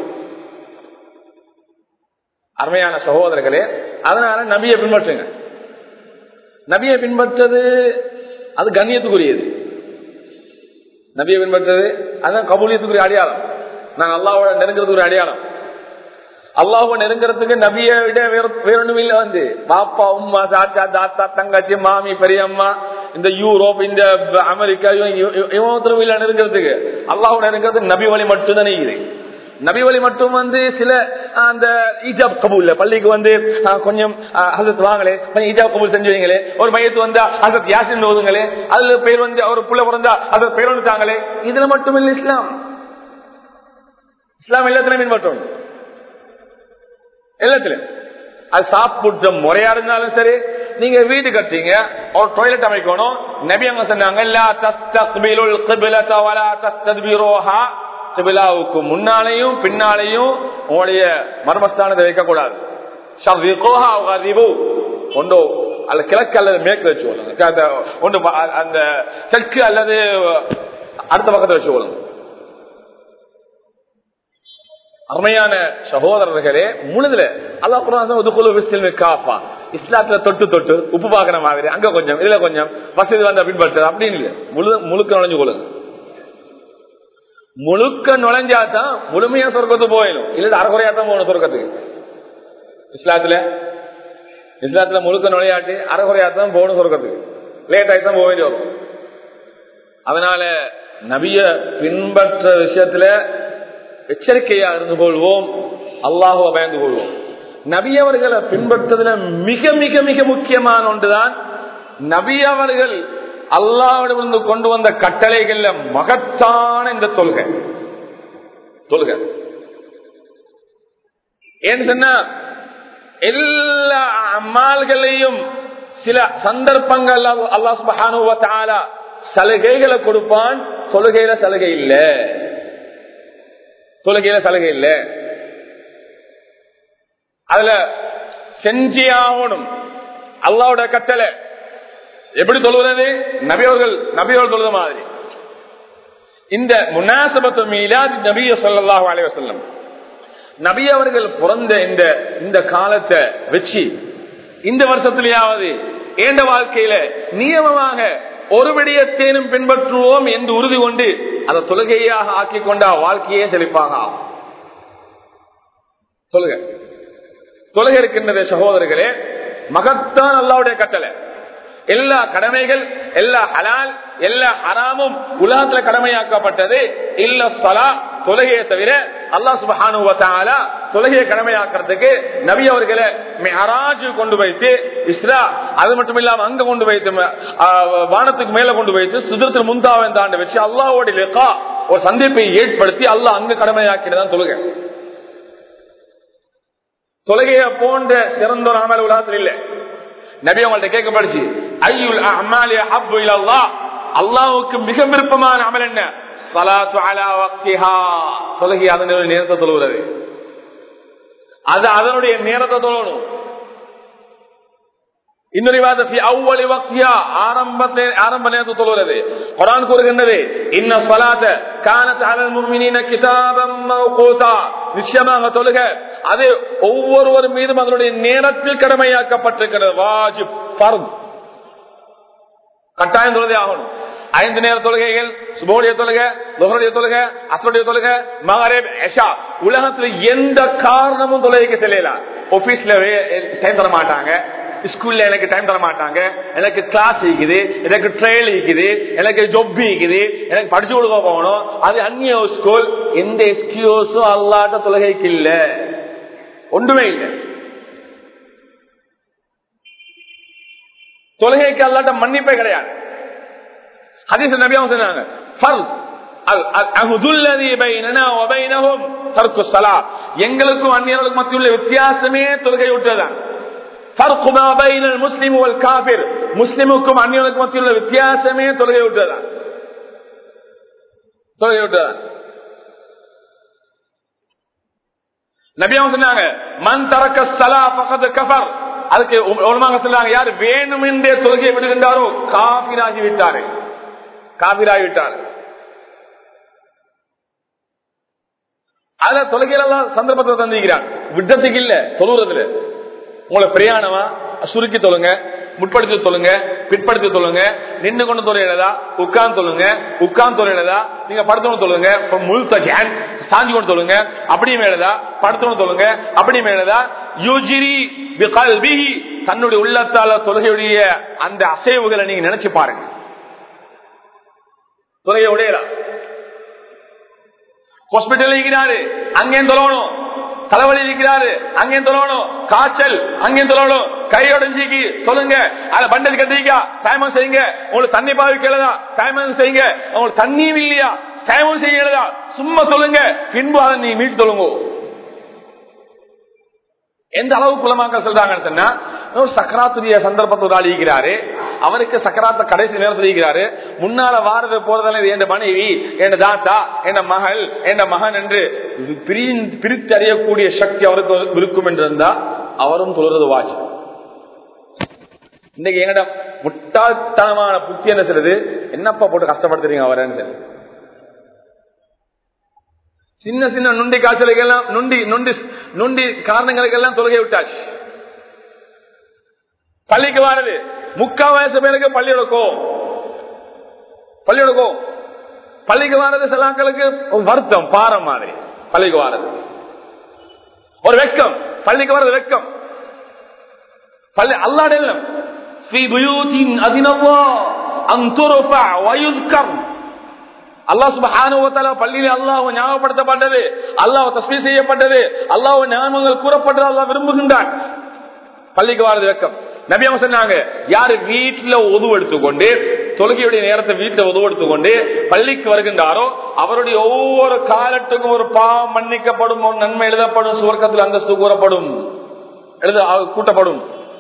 அருமையான சகோதரர்களே அதனால நபியை பின்பற்றுங்க நபியை பின்பற்றது அது கண்ணியத்துக்குரியது நபியை பின்பற்றது அதுதான் கபூலியத்துக்குரிய அடையாளம் நாங்க அல்லாவோட நெருங்கிறதுக்கு அடையாளம் அல்லாஹ் நெருங்கிறதுக்கு நபியை விட வேற வேறொன்றும் இல்ல வந்து பாப்பா உம்மா சாத்தா தாத்தா தங்கச்சி மாமி பெரியம்மா இந்த யூரோப் இந்த அமெரிக்கா இவன் இவன் இவன் ஒருத்தரும் இல்ல நெருங்கிறதுக்கு அல்லாஹ் நெருங்கிறது நபி வழி மட்டும்தான் இது நபி வழி மட்டும் வந்து சில அந்த ஈஜாப் கபூல்ல பள்ளிக்கு வந்து ஆஹ், கொஞ்சம் ஹசத் வாங்களே கொஞ்சம் ஈஜாப் கபூல் செஞ்சு வைங்களே ஒரு மையத்து வந்தா ஹசத் யாசின் ஓதுங்களே அதுல பேர் வந்து ஒரு புள்ள பிறந்தா அதற்கு பேர் வந்துட்டாங்களே இதுல மட்டும் இல்ல இஸ்லாம் இஸ்லாம் எல்லாத்திலும் பின்பற்றும் எல்லாத்திலும் அது சாப்பிட்ட முறையா இருந்தாலும் சரி நீங்க வீடு கட்டுறீங்க ஒரு டாய்லெட் அமைக்கணும் நபி அங்க சொன்னாங்க லா தஸ்தக்பிலுல் கிப்லத வலா தஸ்தத்பிருஹா கிபிலாவுக்கு முன்னாலேயும் பின்னாலேயும் உங்களுடைய மர்மஸ்தானத்தை வைக்க கூடாது ஷர்ரிகுஹா அவ் கதிபு ஒன்று அல்ல கிழக்கு அல்லது மேற்கு வச்சு கொள்ளுங்க அந்த ஒன்று ம- அந்த தெற்கு அல்லது அடுத்த பக்கத்தை வச்சு கொள்ளுங்க அருமையான சகோதரர்களே முழுதுல அல்லாஹ் குர்ஆன் சொல்றான், "உதுகுலு ஃபிஸ்ஸில்மி காஃபா." இஸ்லாத்துல தொட்டு தொட்டு உப்பு பாக்குற மாதிரி அங்க கொஞ்சம் இதுல கொஞ்சம் வசதி வந்த பின்பற்று அப்படின்னு இல்ல முழு முழுக்க நுழைஞ்சு கொள்ளுங்க முழுக்க நுழைஞ்சாதான் முழுமையா சொர்க்கத்துக்கு போயிடும் இல்ல அரைக்குறையா தான் போகணும் சொர்க்கத்துக்கு இஸ்லாத்துல இஸ்லாத்துல முழுக்க நுழையாட்டி அரைக்குறையா தான் போகணும் சொர்க்கத்துக்கு லேட் ஆகி தான் போக வேண்டி வரும் அதனால நபிய பின்பற்ற விஷயத்துல எச்சரிக்கையா இருந்து கொள்வோம் அல்லாஹுவ பயந்து கொள்வோம் நபி அவர்களை பின்பற்றுவதில் மிக மிக மிக முக்கியமான ஒன்றுதான் நபி அவர்கள் அல்லாவிடமிருந்து கொண்டு வந்த கட்டளைகள்ல மகத்தான இந்த தொழுகை தொழுகை ஏன்னு சொன்னா எல்லா அம்மாள்களையும் சில சந்தர்ப்பங்கள் அல்லாஹ் சுப்ஹானஹு வ தஆலா சலுகைகளை கொடுப்பான் தொழுகையில சலுகை இல்ல தொழுகையில சலுகை இல்ல அதுல செஞ்சே ஆகணும் அல்லாவோட கட்டளை எப்படி தொழுகிறது நபியவர்கள் நபியவர்கள் தொழுத மாதிரி இந்த முன்னாசபத்து மீலாது நபிய சொல்லலாஹு அலைஹி வஸல்லம் நபி அவர்கள் பிறந்த இந்த இந்த காலத்தை வச்சு இந்த வருஷத்திலேயாவது ஏண்ட வாழ்க்கையில நியமமாக ஒரு விடயத்தேனும் பின்பற்றுவோம் என்று உறுதி கொண்டு அதை தொழுகையாக ஆக்கி கொண்ட வாழ்க்கையே செழிப்பாக ஆகும் சொல்லுங்க தொழுகை இருக்கின்றது சகோதரர்களே மகத்தான் அல்லாவுடைய கட்டளை எல்லா கடமைகள் எல்லா ஹலால் எல்லா ஹராமும் உலகத்துல கடமையாக்கப்பட்டது இல்ல சலா தொழுகையை தவிர அல்லாஹ் சுபஹானு வ தஆலா தொழுகையை கடமையாக்குறதுக்கு நபி அவர்களை மிஹராஜ் கொண்டு வைத்து இஸ்ரா அது மட்டும் இல்லாம அங்க கொண்டு வைத்து ஆ, வானத்துக்கு மேல கொண்டு வைத்து சுதந்திர முந்தாவை தாண்ட வச்சு அல்லாஹ்வோட லிகா ஒரு சந்திப்பை ஏற்படுத்தி அல்லாஹ் அங்க கடமையாக்கினதான் தொழுகை தொழுகையை போன்ற சிறந்த ஒரு அமல் உலகத்தில் இல்லை நபி அவங்கள்ட்ட கேட்கப்படுச்சு ஐயுல் அமாலி ஹப்பு இலல்லாஹ் அல்லாஹ்வுக்கு மிக விருப்பமான அமல் என்ன ஸலாத்து அலா வக்திஹா தொழுகை அதனுடைய நேரத்தை தொழுகிறது அது அதனுடைய நேரத்தை தொழணும் இன்னொரு வாதத்தை அவ்வளி வக்தியா ஆரம்பத்தை ஆரம்ப நேரத்தை தொழுகிறது குரான் கூறுகின்றது இன்ன சலாத்த கானத் அலல் முஃமினீன கிதாபம் மவ்கூதா நிச்சயமாக தொழுக அது ஒவ்வொருவர் மீதும் அதனுடைய நேரத்தில் கடமையாக்கப்பட்டிருக்கிறது வாஜிப் ஃபர்த் கட்டாயம் தொழுதே ஆகணும் ஐந்து நேர தொழுகைகள் சுபோடைய தொழுகை துஹருடைய தொழுகை அசருடைய தொழுகை மகரேப் எஷா உலகத்துல எந்த காரணமும் தொழுகைக்கு செல்லலாம் ஆபீஸ்ல டைம் தர மாட்டாங்க ஸ்கூல்ல எனக்கு டைம் தர மாட்டாங்க எனக்கு கிளாஸ் இருக்குது எனக்கு ட்ரையல் இருக்குது எனக்கு ஜொப் இருக்குது எனக்கு படிச்சு கொடுக்க போகணும் அது அந்நிய ஸ்கூல் எந்த எக்ஸ்கியூஸும் அல்லாட்ட தொழுகைக்கு இல்ல ஒன்றுமே இல்லை தொழுகைக்கு அல்லாட்ட மன்னிப்பே கிடையாது ஹதீஸ் நபியா சொன்னாங்க ஃபர்த் அல் அஹுதுல்லதி பைனனா வ பைனஹும் தர்க்கு ஸலாத் எங்களுக்கும் அந்நியர்களுக்கும் மத்தியுள்ள வித்தியாசமே தொழுகை விட்டதுதான் ஃபர்க் மா பைனல் முஸ்லிம் வல் காஃபிர் முஸ்லிமுக்கும் அந்நியர்களுக்கும் மத்தியுள்ள வித்தியாசமே தொழுகை விட்டதுதான் தொழுகை விட்டதுதான் நபியா சொன்னாங்க மன் தரக்க ஸலா ஃபகத் கஃபர் அதுக்கு உலமாக சொன்னாங்க யார் வேணுமென்றே தொழுகையை விடுகின்றாரோ காபிராகி விட்டாரு காபிராகி விட்டார் அதுல தொழுகையிலாம் சந்தர்ப்பத்தை தந்திக்கிறான் விட்டத்துக்கு இல்ல தொழுறதுல உங்களை பிரயாணமா சுருக்கி தொழுங்க முற்படுத்தி தொழுங்க பிற்படுத்தி தொழுங்க நின்று கொண்டு தொழிலதா உட்கார்ந்து தொழுங்க உட்கார்ந்து தொழிலதா நீங்க படுத்தணும் தொழுங்க முழு தஜான் சாஞ்சி கொண்டு தொழுங்க அப்படி மேலதா படுத்தணும் தொழுங்க அப்படி மேலதா யூஜிரி பிகல்பிஹி தன்னுடைய உள்ளத்தால தொழுகையுடைய அந்த அசைவுகளை நீங்க நினைச்சு பாருங்க தொலைய உடையலாம் ஹாஸ்பிட்டல் இருக்கிறாரு அங்கேயும் தொழணும் தலைவலி இருக்கிறாரு அங்கேயும் தொழணும் காய்ச்சல் அங்கேயும் தொழணும் கை உடஞ்சிக்கு சொல்லுங்க அத பண்டல் கட்டிக்கா டைமம் செய்யுங்க உங்களுக்கு தண்ணி பாவிக்கிறதா டைமம் செய்யுங்க உங்களுக்கு தண்ணியும் இல்லையா டைமம் செய்யறதா சும்மா சொல்லுங்க பின்பு அதை நீ மீட்டு சொல்லுங்க எந்த அளவு குலமாக்கள் சொல்றாங்கன்னு சொன்னா ஒரு சக்கராத்துடைய சந்தர்ப்பத்தோடு அழிக்கிறாரு அவருக்கு சக்கராத்த கடைசி நேரத்தில் இருக்கிறாரு முன்னால வாரது போறதால என் மனைவி என் தாத்தா என் மகள் என் மகன் என்று பிரி- பிரித்தறியக்கூடிய சக்தி அவருக்கு இருக்கும் என்று இருந்தா அவரும் சொல்றது வாட்சி இன்னைக்கு எங்கட முட்டாள்தனமான புத்தி என்ன சொல்றது என்னப்பா போட்டு கஷ்டப்படுத்துறீங்க அவரன்னு சொல்லி சின்ன சின்ன நுண்டி காய்ச்சலுக்கு எல்லாம் நுண்டி நுண்டி நுண்டி காரணங்களுக்கு எல்லாம் தொழுகை விட்டாச்சு பள்ளிக்கு வாரது முக்கால் வயசு பேருக்கு பள்ளியோட கோவம் பள்ளியோட கோவம் பள்ளிக்கு வாரது சில ஆட்களுக்கு ஒரு வருத்தம் பாரம் மாதிரி பள்ளிக்கு வாரது ஒரு வெக்கம் பள்ளிக்கு வர்றது வெக்கம் பள்ளி அல்லாட இல்லம் ஸ்ரீ புயூத்தின் அதினவா அந்துருஃபா வயுத்கம் அல்லாஹ் சுபஹானுவத்தால பள்ளியில அல்லாஹ் ஞாபகப்படுத்தப்பட்டது அல்லாஹ் தஸ்மீ செய்யப்பட்டது அல்லாஹ் ஞாபகங்கள் கூறப்பட்டது அல்லாஹ் விரும்புகின்றான் பள்ளிக்கு வாரது வெக்கம் நபி அவங்க சொன்னாங்க யாரு வீட்டுல உதவு எடுத்துக்கொண்டு தொழுகையுடைய நேரத்தை வீட்டுல உதவு எடுத்துக்கொண்டு பள்ளிக்கு வருகின்றாரோ அவருடைய ஒவ்வொரு காலத்துக்கும் ஒரு பாவம் மன்னிக்கப்படும் ஒரு நன்மை எழுதப்படும் சுவர்க்கத்தில் அந்தஸ்து கூறப்படும் எழுத கூட்டப்படும்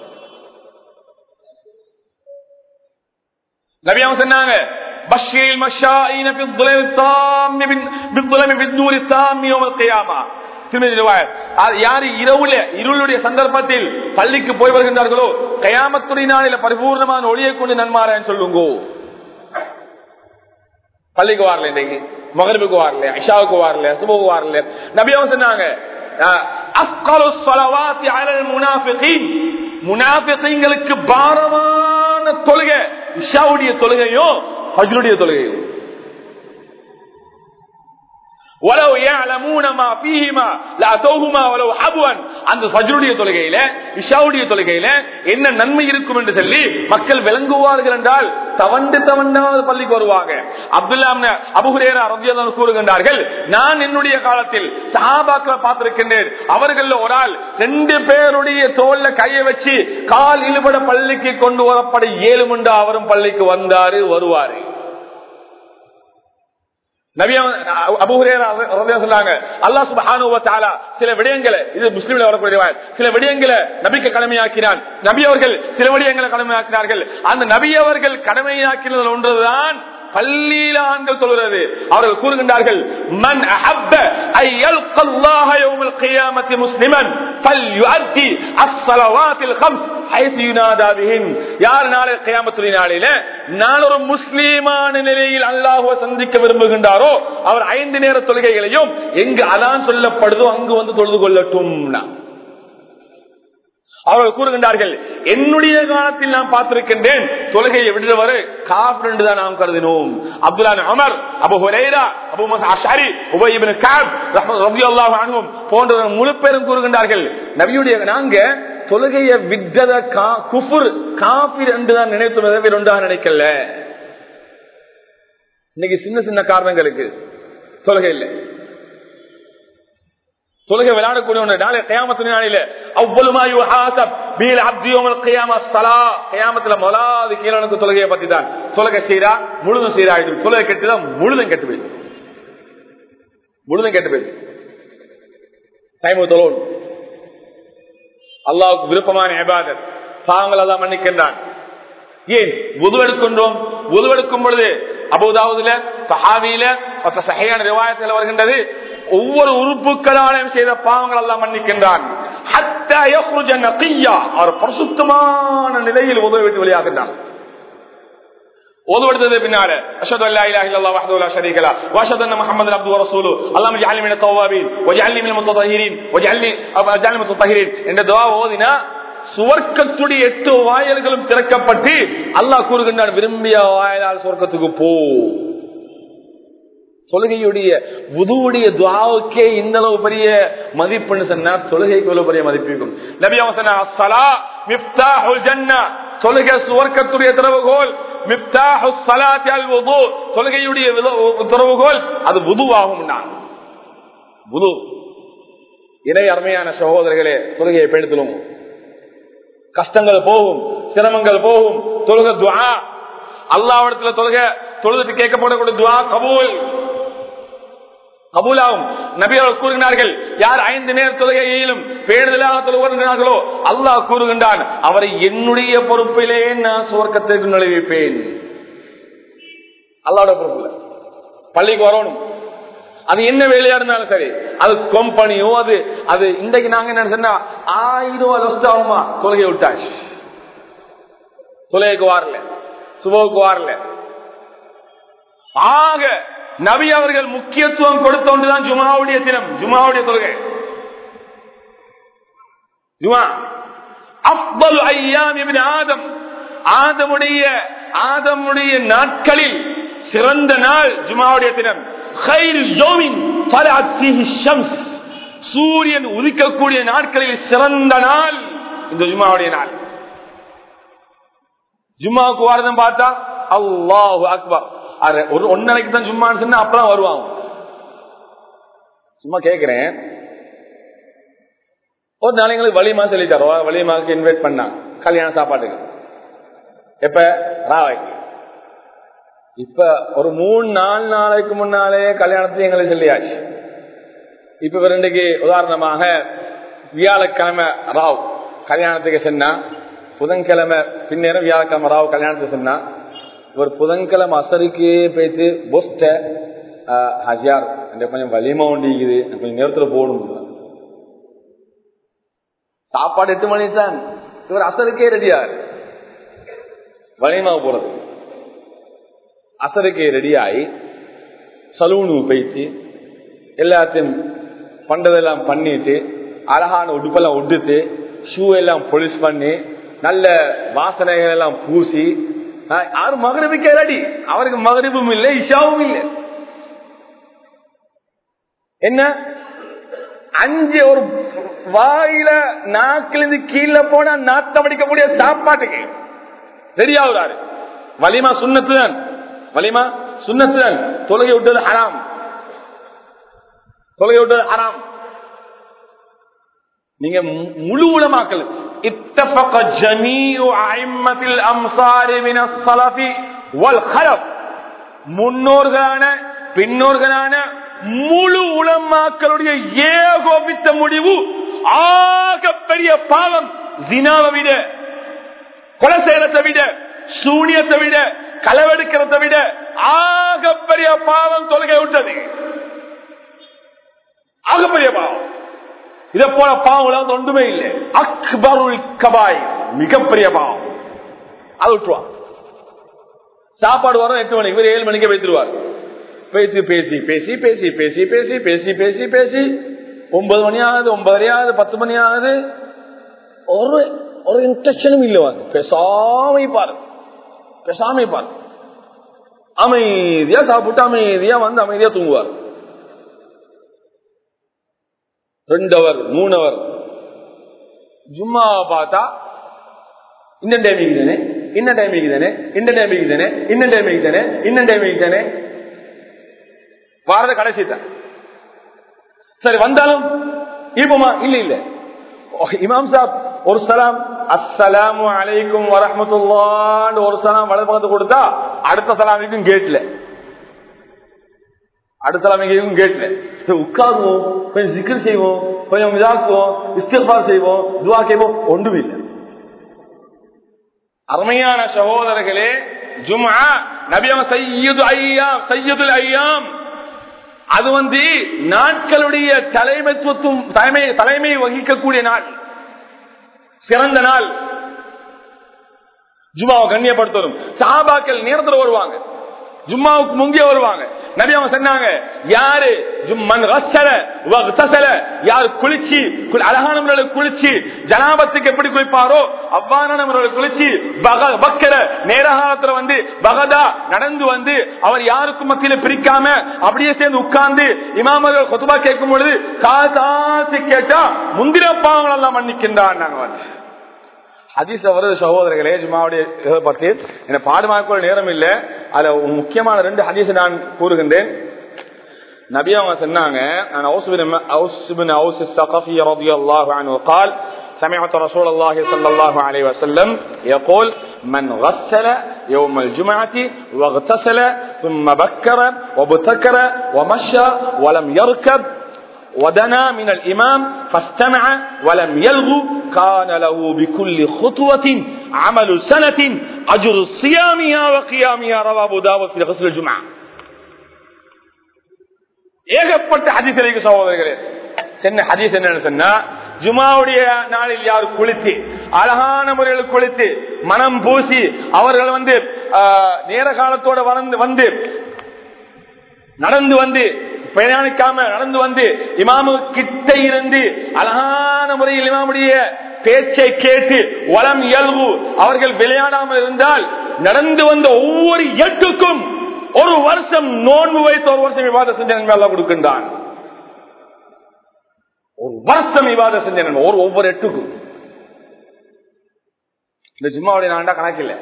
நபி அவங்க சொன்னாங்க بشر المشائين في الظلم التام بالظلم بالنور التام يوم القيامه திருமதி ரிவாயத். அது யாரு இரவுல இருளுடைய சந்தர்ப்பத்தில் பள்ளிக்கு போய் வருகின்றார்களோ கயாமத்துடைய நாளில பரிபூர்ணமான ஒளியை கொண்டு நன்மாரன்னு சொல்லுங்கோ பள்ளிக்கு வரல இன்னைக்கு மகரிபுக்கு வரல ஐஷாவுக்கு வரல சுபுக்கு வரல நபியாவும் சொன்னாங்க அஹ், அஸ்கலு ஸலவாத்தி அலல் முனாஃபிகீன். முனாஃபிகீன்களுக்கு பாரமான தொழுகை இஷாவுடைய தொழுகையும் ஃபஜ்ருடைய தொழுகையும் ولو يعلمون ما فيهما لاتوهما ولو حبوا அந்த ஃபஜ்ருடைய தொழுகையில இஷாவுடைய தொழுகையில என்ன நன்மை இருக்கும் என்று சொல்லி மக்கள் விளங்குவார்கள் என்றால் தவண்டு தவண்டாவது பள்ளிக்கு வருவாங்க அப்துல்லா அபுஹுரேரா ரத்தியல்லாஹு கூறுகின்றார்கள் நான் என்னுடைய காலத்தில் சஹாபாக்களை பார்த்திருக்கின்றேன் அவர்கள் ஒரு ஆள் ரெண்டு பேருடைய தோல்ல கையை வச்சு கால் இழுபட பள்ளிக்கு கொண்டு வரப்பட ஏழுமுண்டா அவரும் பள்ளிக்கு வந்தாரு வருவாரு சில விடயங்களை இது முஸ்லீம்ல வரக்கூடிய riwayat. சில விடயங்களை நபிக்கு கடமையாக்கினான் நபி அவர்கள் சில விடயங்களை கடமையாக்கினார்கள் அந்த நபி அவர்கள் கடமையாக்கினது ஒன்றுதான் பள்ளியில ஆண்கள் சொல்கிறது அவர்கள் கூறுகின்றார்கள் மன் அஹப்ப ஐ யல்க அல்லாஹ யௌமல் கியாமத்தி முஸ்லிமன் ஃபல்யுஅத்தி அஸ்ஸலவாத்தில் ஹம்ஸ் ஹைத் யுனாதா பிஹின் யார் நாளை கியாமத்துடைய நாளில நான் ஒரு முஸ்லீமான நிலையில் அல்லாஹுவை சந்திக்க விரும்புகின்றாரோ அவர் ஐந்து நேர தொழுகைகளையும் எங்கு அதான் சொல்லப்படுதோ அங்கு வந்து தொழுது கொள்ளட்டும் அவர்கள் கூறுகின்றார்கள் என்னுடைய காலத்தில் நான் பார்த்திருக்கின்றேன் தொழுகையை விடுறவரு காஃபிர் என்று தான் நாம் கருதினோம் அப்துல்லா அமர் அபு ஹுரைரா அபு அஷாரி உபயிபின் காப் ரபியுல்லாஹு அன்ஹும் போன்ற முழு பேரும் கூறுகின்றார்கள் நபியுடைய நாங்க தொழுகையை விட்டத குஃபுர் காபிர் என்று தான் நினைத்து வேறு ஒன்றாக நினைக்கல இன்னைக்கு சின்ன சின்ன காரணங்களுக்கு தொழுகை இல்லை தொழுகை விளையாடக்கூடிய ஒன்று நாளை கயாமத்து நாளில அவ்வளவுமா யுஹாசப் பீல் அப்தியோமல் கயாம சலா கயாமத்துல முதலாவது கீழனுக்கு தொழுகையை பத்தி தான் தொழுகை செய்யறா முழுதும் சீராயிடும் தொழுகை கெட்டுதான் முழுதும் கெட்டு போயிடும் முழுதும் கெட்டு போயிடும் டைம் தொழணும் அல்லாவுக்கு விருப்பமான எபாதத் பாவங்கள் எல்லாம் மன்னிக்கின்றான் ஏன் உதுவெடுக்கின்றோம் உதுவெடுக்கும் பொழுது அபுதாவுதுல சஹாவியில மற்ற சகையான ரிவாயத்தில் வருகின்றது ஒவ்வொரு உறுப்புகளாலையும் செய்த பாவங்கள் எல்லாம் மன்னிக்கின்றான் அவர் பரிசுத்தமான நிலையில் உதவி விட்டு வெளியாகின்றான் ஓதுவடுத்தது பின்னால அஷது அல்லா இலாஹ இல்லல்லாஹ் வஹ்தஹு லா ஷரீக லஹ் வஅஷது அன்ன முஹம்மதன் அப்துஹு வ ரசூலுஹு அல்லாஹ் ஜஅல்னி மினத் தவ்வாபீன் வஜஅல்னி மினல் முத்தஹஹிரீன் வஜஅல்னி வஜஅல்னி முத்தஹஹிரீன் என்ற துஆ ஓதினா சுவர்க்கத்துடைய எட்டு வாயல்களும் திறக்கப்பட்டு அல்லாஹ் கூறுகின்றான் விரும்பிய வாயலால் சுவர்க்கத்துக்கு போ தொழுகையுடைய உதுவுடைய துவாவுக்கே இந்த அளவு பெரிய மதிப்புன்னு சொன்னா தொழுகைக்கு எவ்வளவு பெரிய மதிப்பு இருக்கும் நபி அவங்க சொன்னா தொழுகை சுவர்க்கத்துடைய திறவுகோல் தொழுகையுடைய திறவுகோல் அது உதுவாகும் நான் புது இணை அருமையான சகோதரர்களே தொழுகையை பெடுத்தலும் கஷ்டங்கள் போகும் சிரமங்கள் போகும் தொழுக துவா அல்லாவிடத்துல தொழுக தொழுதுட்டு கேட்கப்படக்கூடிய துவா கபூல் கபூலாகும் நபியர்கள் கூறுகிறார்கள் யார் ஐந்து நேர தொழுகையிலும் பேடுதலாக தொழுகிறார்களோ அல்லாஹ் கூறுகின்றான் அவரை என்னுடைய பொறுப்பிலே நான் சுவர்க்கத்திற்கு நுழைவிப்பேன் அல்லாவோட பொறுப்புல பள்ளிக்கு வரணும் அது என்ன வேலையா இருந்தாலும் சரி அது கம்பெனியோ அது அது இன்றைக்கு நாங்க என்ன சொன்னா ஆயிரம் ரூபாய் லொஸ்ட் ஆகுமா தொழுகை விட்டாச்சு தொழுகைக்கு வரல சுபவுக்கு வரல ஆக நபி அவர்கள் முக்கியத்துவம் கொடுத்த ஒன்றுதான் ஜுமாவுடைய தினம் ஜுமாவுடைய தொழுகை ஜுமா அஃபல் ஐயாம் இப்னு ஆதம் ஆதமுடைய ஆதமுடைய நாட்களில் சிறந்த நாள் ஜுமாவுடைய தினம் கைர் யோமின் ஃபலஅத் ஃபீஹி ஷம்ஸ் சூரியன் உதிக்கக்கூடிய நாட்களில் சிறந்த நாள் இந்த ஜுமாவுடைய நாள் ஜும்மாவுக்கு வாரதம் பார்த்தா அல்லாஹு அக்பர் அது ஒரு ஒன்னரைக்கு தான் ஜும்மான்னு சொன்னா அப்பதான் வருவாங்க சும்மா கேக்குறேன் ஒரு நாளைங்களுக்கு வலிமா சொல்லி தரோம் வலிமாவுக்கு இன்வைட் பண்ணாங்க கல்யாண சாப்பாட்டுக்கு எப்ப ராவைக்கு இப்ப ஒரு மூணு நாலு நாளைக்கு முன்னாலே கல்யாணத்தையும் எங்களை சொல்லியாச்சு இப்ப ரெண்டுக்கு உதாரணமாக வியாழக்கிழமை ராவ் கல்யாணத்துக்கு சென்னா புதன்கிழமை பின்னேரம் வியாழக்கிழமை ராவ் கல்யாணத்துக்கு சென்னா ஒரு புதன்கிழமை அசருக்கு போயிட்டு பொஸ்ட ஹஜியார் என்ற கொஞ்சம் வலிமா ஒண்டிக்குது கொஞ்சம் நேரத்துல போடும் சாப்பாடு எட்டு மணி தான் இவர் அசருக்கே ரெடியார் வலிமா போறது அசருக்கு ரெடியாகி சலூனு போயிட்டு எல்லாத்தையும் பண்டதெல்லாம் பண்ணிட்டு அழகான உடுப்பெல்லாம் உடுத்து ஷூ எல்லாம் பொலிஷ் பண்ணி நல்ல வாசனைகள் எல்லாம் பூசி யாரு மகரிபுக்கே ரெடி அவருக்கு மகரிபும் இல்லை இஷாவும் இல்லை என்ன அஞ்சு ஒரு வாயில நாக்கிலிருந்து கீழே போனா நாத்தம் அடிக்கக்கூடிய சாப்பாட்டுக்கு ரெடியாகிறாரு வலிமா சுண்ணத்து தான் வலிமா சுண்ணத்து தான் தொழுகை விட்டது ஹராம் தொழுகை விட்டது ஹராம் நீங்க முழு உலமாக்கல் اتفق جميع أئمة الأمصار من السلف والخلف முன்னோர்களான பின்னோர்களான முழு உலமாக்களுடைய ஏகோபித்த முடிவு ஆக பெரிய பாவம் ஜினாவை விட கொலை செய்யறதை விட சூனியத்தை விட களவெடுக்கிறத விட ஆக பெரிய பாவம் தொழுகை விட்டது ஆகப்பெரிய பாவம் இதை போல பாவம் ஒன்றுமே இல்லை அக்பருல் கபாய் மிகப்பெரிய பாவம் அது விட்டுருவான் சாப்பாடு வரும் எட்டு மணிக்கு இவர் ஏழு மணிக்கு வைத்துருவார் பேசி பேசி பேசி பேசி பேசி பேசி பேசி பேசி பேசி ஒன்பது மணி ஆகுது ஒன்பதரை ஆகுது பத்து மணி ஆகுது ஒரு ஒரு இன்ட்ரெக்ஷனும் இல்லை வந்து பேசாம பாரு பேசாம பாரு அமைதியா சாப்பிட்டு அமைதியா வந்து அமைதியா தூங்குவார் ரெண்டு அவர் மூணு அவர் ஜும்மாவை பார்த்தா இந்த டைமிங் தானே இந்த டைமிங் தானே இந்த டைமிங் தானே இந்த டைமிங் தானே இந்த டைமிங் தானே வாரத கடைசி தான் சரி வந்தாலும் இப்பமா இல்ல இல்ல இமாம் சாப் ஒரு சலாம் அஸ்ஸலாமு அலைக்கும் வரமத்துல்லான்னு ஒரு சலாம் வலது பக்கத்து கொடுத்தா அடுத்த சலாமிக்கும் கேட்ல அடுத்த சலாமிக்கும் கேட்ல உட்காருவோம் கொஞ்சம் சிக்கர் செய்வோம் கொஞ்சம் இதாக்குவோம் இஸ்திஃபார் செய்வோம் துவா கேட்போம் ஒன்றும் இல்லை அருமையான சகோதரர்களே ஜும்ஆ நபியம் சையது ஐயாம் சையதுல் ஐயாம் அது வந்து நாட்களுடைய தலைமைத்துவத்துவம் தலைமை தலைமை வகிக்கக்கூடிய நாள் சிறந்த நாள் ஜுமாவை கண்ணியப்படுத்தணும் சாபாக்கள் நேரத்தில் வருவாங்க ஜும்மாவுக்கு முங்கிய வருவாங்க நபி அவங்க சொன்னாங்க யாரு மண் ரசல வக்தசல யார் குளிச்சு அழகான முறையில் குளிச்சு ஜனாபத்துக்கு எப்படி குளிப்பாரோ அவ்வாறான முறையில் குளிச்சு பக்கர நேரகாலத்துல வந்து பகதா நடந்து வந்து அவர் யாருக்கும் மத்தியில பிரிக்காம அப்படியே சேர்ந்து உட்கார்ந்து இமாமர்கள் கொத்துபா கேட்கும் பொழுது காதாசி கேட்டா முந்திர பாவங்கள் எல்லாம் மன்னிக்கின்றான் நாங்க வந்து ஹதீஸ் வருது சகோதரர்களே ஜுமாவுடைய பற்றி எனக்கு பாடமாக்க நேரம் இல்லை அதுல முக்கியமான ரெண்டு ஹதீஸ் நான் கூறுகின்றேன் நபி அவங்க சொன்னாங்க நான் أوس بن أوس بن أوس الثقفي رضي الله عنه قال سمعت رسول الله صلى الله عليه وسلم يقول من غسل يوم الجمعة واغتسل ثم بكر وابتكر ومشى ولم يركب ودنا من الإمام فاستمع ولم يلغو كان له بكل خطوة عمل سنة أجر صيامها وقيامها رواه أبو داود في غسل الجمعة ஏகப்பட்ட ஹதீஸ் இருக்கு சகோதரர்களே என்ன ஹதீஸ் என்னன்னு சொன்னா ஜுமாவுடைய நாளில் யார் குளித்து அழகான முறையில் குளித்து மனம் பூசி அவர்கள் வந்து ஆஹ், நேர காலத்தோட வந்து வந்து நடந்து வந்து பிரயாணிக்காம நடந்து வந்து இமாமு கிட்ட இருந்து அழகான முறையில் இமாமுடைய பேச்சை கேட்டு வளம் இயல்பு அவர்கள் விளையாடாமல் இருந்தால் நடந்து வந்த ஒவ்வொரு எட்டுக்கும் ஒரு வருஷம் நோன்பு வைத்து ஒரு வருஷம் விவாத செஞ்ச நன்மை அல்லாஹ் கொடுக்கின்றான் ஒரு வருஷம் விவாத செஞ்ச நன்மை ஒரு ஒவ்வொரு எட்டுக்கும் இந்த ஜும்மாவுடைய நான்டா கணக்கில்லை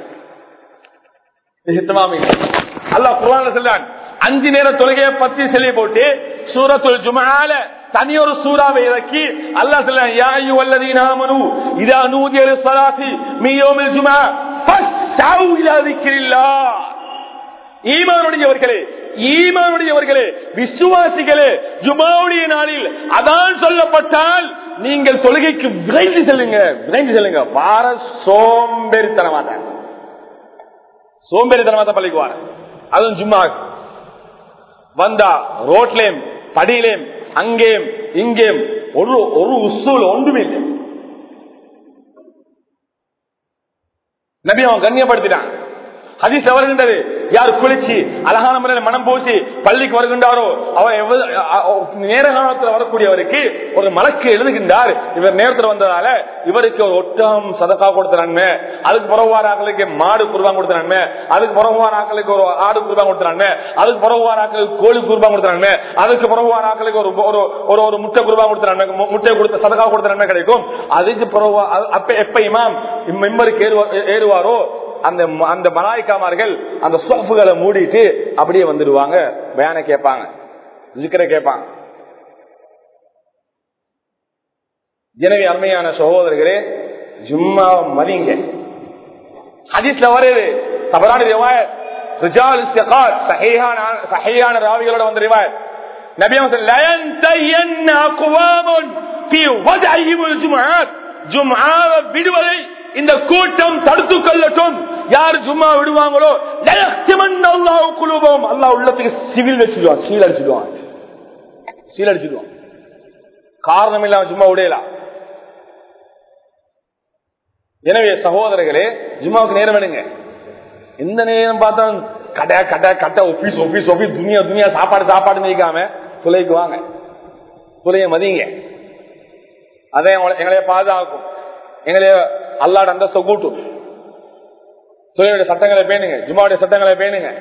அல்லாஹ் குர்ஆன்ல சொல்றான் அஞ்சு நேர தொழுகையை பத்தி சொல்லி போட்டு சூரத்துல் ஜுமால தனி ஒரு சூறாவை இறக்கி அல்லாஹ் சொல்றான் யா அய்யுஹல்லதீன ஆமனூ இதா நூதிய லிஸ்ஸலாத்தி மின் யௌமில் ஜுமா ஃபஸ்ஸவு இலா திக்ரில்லாஹ் ஈமானுடையவர்களே ஈமானுடையவர்களே விசுவாசிகளே ஜுமாவுடைய நாளில் அதான் சொல்லப்பட்டால் நீங்கள் தொழுகைக்கு விரைந்து செல்லுங்க விரைந்து செல்லுங்க வார சோம்பேறித்தனமா தான் சோம்பேறித்தனமா தான் பள்ளிக்கு வார அதுவும் ஜும்மா வந்தா ரோட்லேயும் படியிலேயும் அங்கேயும் இங்கேயும் ஒரு ஒரு உசூல் ஒன்றுமே இல்லை நபி அவன் கண்ணியப்படுத்திட்டான் ஹதீஸ் வருகின்றது யார் குளிச்சு அழகான முறையில் மனம் பூசி பள்ளிக்கு வருகின்றாரோ அவர் எவ்வளவு அ- அ- நேர காலத்தில் வரக்கூடியவருக்கு ஒரு மலக்கு எழுதுகின்றார் இவர் நேரத்தில் வந்ததால இவருக்கு ஒரு ஒட்டம் சதக்கா கொடுத்த நன்மை அதுக்கு புறவார ஆக்களுக்கு மாடு குருபான் கொடுத்த நன்மை அதுக்கு புறவார ஆக்களுக்கு ஒரு ஆடு குருபான் கொடுத்த நன்மை அதுக்கு புறவார ஆக்களுக்கு கோழி குருபான் கொடுத்த நன்மை அதுக்கு புறவார ஆக்களுக்கு ஒரு ஒரு ஒரு ஒரு முட்டை குருபான் கொடுத்த நன்மை மு- முட்டை கொடுத்த சதக்கா கொடுத்த நன்மை கிடைக்கும் அதுக்கு புறவா அது- அப்ப எப்ப இமாம் மெம்பருக்கு ஏறுவா- ஏறுவாரோ அந்த ம- அந்த மலாய்க்காமார்கள் அந்த சோஃபுகளை மூடிட்டு அப்படியே வந்துடுவாங்க பயான கேட்பாங்க ஜிக்கரை கேட்பாங்க எனவே அருமையான சகோதரர்களே ஜும்மா மதிங்க ஹதீஸ்ல வருது தவறான ரிவாயத் ரிஜால் இஸ்திகாத் சஹீஹான சஹீஹான ராவிகளோட வந்த ரிவாயத் நபி அவங்க சொல்ல, "லயன்தயன்ன அக்வாமுன் ஃபீ வதஇஹிமுல் ஜும்ஆத்." ஜும்ஆவை விடுவதை இந்த கூட்டம் தடுத்து கொள்ளட்டும் யார் ஜும்மா விடுவாங்களோ லயஹ்திமன்ன அல்லாஹு குலூபஹும் அல்லாஹ் உள்ளத்துக்கு சிவில் வச்சிடுவான் சீல் அடிச்சிடுவான் சீல் அடிச்சிடுவான் காரணம் இல்லாம சும்மா விடையலாம் எனவே சகோதரர்களே ஜும்மாவுக்கு நேரம் வேணுங்க எந்த நேரம் பார்த்தாலும் கடை கடை கட்டை ஒபீஸ் ஒபீஸ் ஒபீஸ் துணியா துணியா சாப்பாடு சாப்பாடு நீக்காம துளைக்கு வாங்க துளைய மதிங்க அதை எங்களை- எங்களைய பாதுகாக்கும் எங்களைய அல்லாட அந்தஸ்தை கூட்டும் துறையுடைய சட்டங்களை பேணுங்க ஜும்மாவுடைய சட்டங்களை பேணுங்க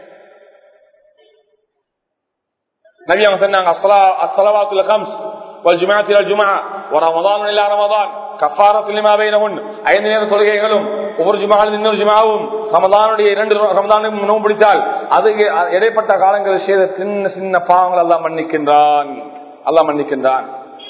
நபி அவங்க சொன்னாங்க "அஸ்ஸலா- அஸ்ஸலவாத்துல் கம்ஸ் والجمعة إلى الجمعة ورمضان إلى رمضان كفارة لما بينهن ஐந்து நேர தொழுகைகளும் ஒவ்வொரு ஜுமாவில் இன்னொரு ஜுமாவும் ரமதானுடைய இரண்டு ரமதானுக்கும் நோன்பு பிடித்தால் அதுக்கு இடைப்பட்ட காலங்களில் செய்த சின்ன சின்ன பாவங்கள் எல்லாம் மன்னிக்கின்றான் அல்லாஹ் மன்னிக்கின்றான்